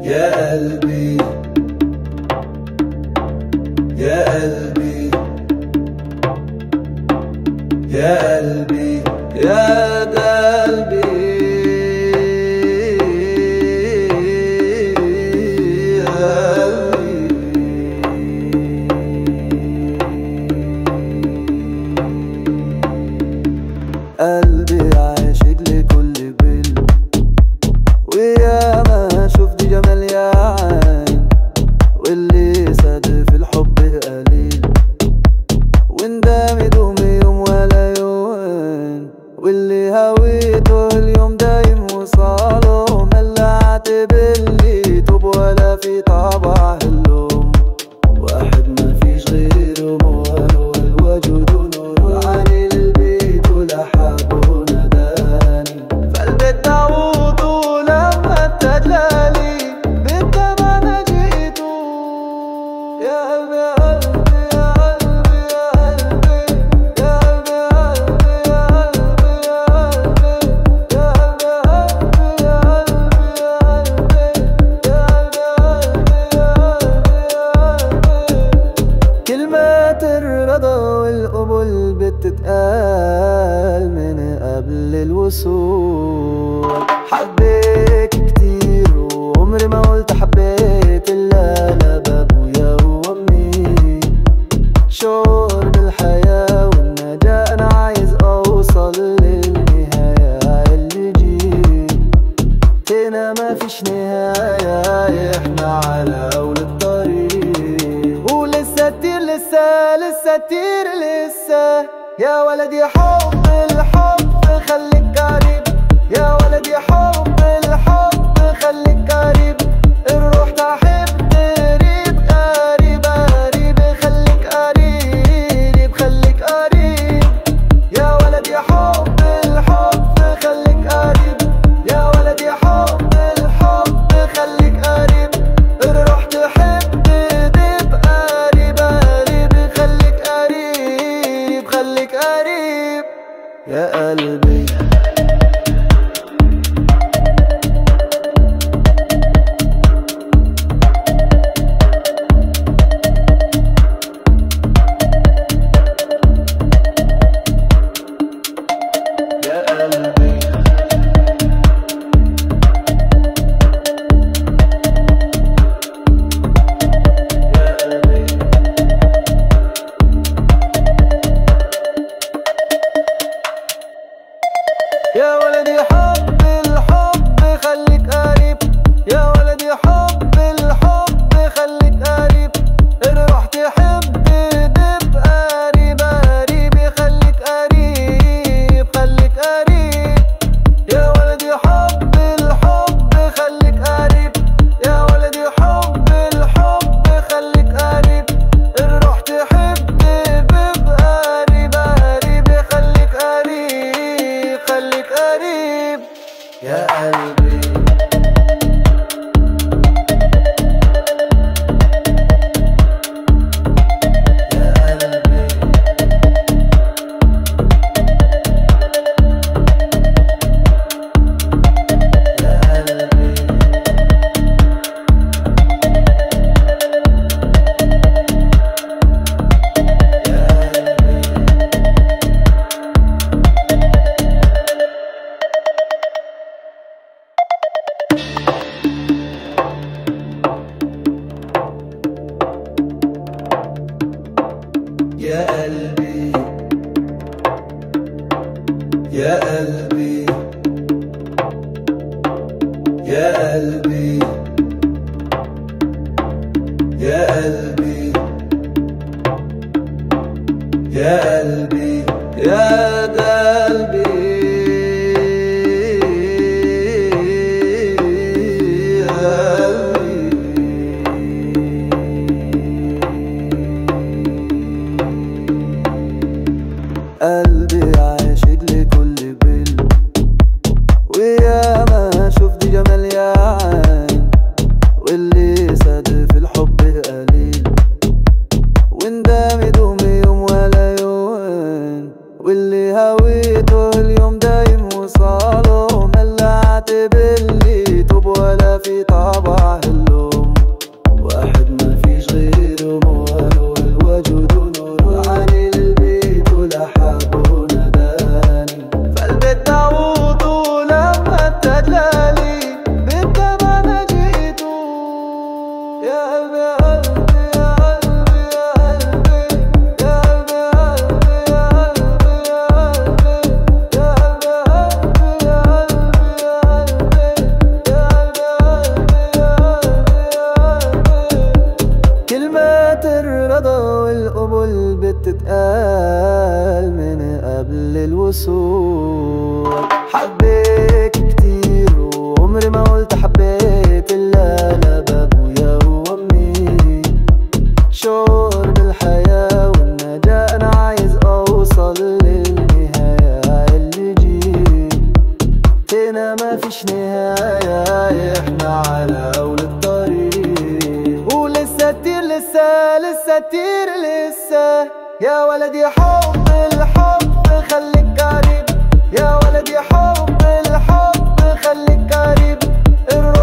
يا قلبي يا قلبي يا قلبي يا قلبي يا قلبي عاشق لكل بل ويا ما شفت جمال يا عين واللي ساد في الحب قليل وندم يدوم يوم ولا يوم واللي هويته اليوم دايم وصاله ملعت باللي توب ولا في طبع اللوم واحد ما فيش غيره موهو الوجود نور علي للبيت ولحب وناداني فالبيت داوود ولما التجلالي بالدمع انا جيتو يا قلبي يا قلبي يا قلبي يا قلبي يا قلبي يا قلبي يا قلبي يا قلبي يا قلبي يا قلبي كلمات الرضا والقبول بتتقال من قبل الوصول حبيك كتير وعمري ما قلت حبيت الا لبابويا وامي شعور بالحياة والنجاة انا عايز اوصل للنهاية اللي جيت هنا ما فيش نهاية احنا على اول الطريق ولسه كتير لسه لسه كتير لسه يا ولدي حب الحب خليك قريب يا ولدي حب الحب خليك قريب الروح تحب قريب قريب قريب خليك قريب خليك قريب يا ولدي حب الحب خليك قريب يا ولدي حب الحب خليك قريب الروح تحب دب قريب قريب خليك قريب خليك قريب يا قلبي يا قلبي يا قلبي يا ولدي حب الحب خليك قريب يا ولدي حب الحب خليك قريب الروح تحب دب قريب قريب خليك قريب خليك قريب يا ولدي حب الحب خليك قريب يا ولدي حب الحب خليك قريب الروح تحب دب قريب قريب خليك قريب خليك قريب يا قلبي يا قلبي يا قلبي يا قلبي يا قلبي يا قلبي يا قلبي يا قلبي يا قلبي يا قلبي يا قلبي قلبي عاشق لكل بل ويا ما شفت جمال يا عين واللي ساد في الحب قليل وندم يدوم يوم ولا يوم واللي صباح اللوم واحد ما فيش غيره موال والوجود نور علي البيت ولحبه نداني فالبيت داوود ولما تجلالي بالدمع انا جيتو يا قلبي يا قلبي يا قلبي يا قلبي يا قلبي يا قلبي يا قلبي يا قلبي يا قلبي يا قلبي كلمات الرضا والقبول بتتقال من قبل الوصول حبيت كتير وعمري ما قلت حبيت الا لبابويا وامي شعور بالحياة والنجاة انا عايز اوصل للنهاية اللي جيت هنا ما فيش نهاية احنا على اول الطريق ولسه كتير لسه لسه كتير لسه يا ولدي حب الحب خليك قريب يا ولدي حب الحب خليك قريب الروح